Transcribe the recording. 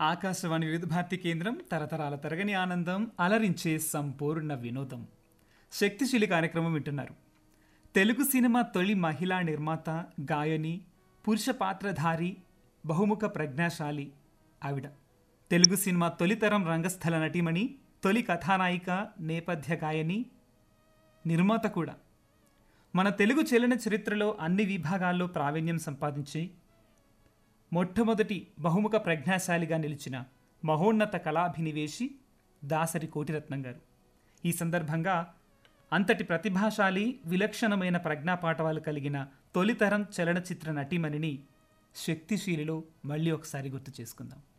ఆకాశవాణి వివిధ భారతి కేంద్రం తరతరాల తరగని ఆనందం అలరించే సంపూర్ణ వినోదం శక్తిశీలి కార్యక్రమం వింటున్నారు తెలుగు సినిమా తొలి మహిళా నిర్మాత గాయని పురుష పాత్రధారి బహుముఖ ప్రజ్ఞాశాలి ఆవిడ తెలుగు సినిమా తొలితరం రంగస్థల నటిమణి తొలి కథానాయిక నేపథ్య గాయని నిర్మాత కూడా మన తెలుగు చలన చరిత్రలో అన్ని విభాగాల్లో ప్రావీణ్యం సంపాదించి మొట్టమొదటి బహుముఖ ప్రజ్ఞాశాలిగా నిలిచిన మహోన్నత కళాభినివేశి దాసరి కోటిరత్నం గారు ఈ సందర్భంగా అంతటి ప్రతిభాశాలి విలక్షణమైన ప్రజ్ఞాపాఠవాలు కలిగిన తొలితరం చలనచిత్ర నటీమణిని శక్తిశీలిలో మళ్ళీ ఒకసారి గుర్తు చేసుకుందాం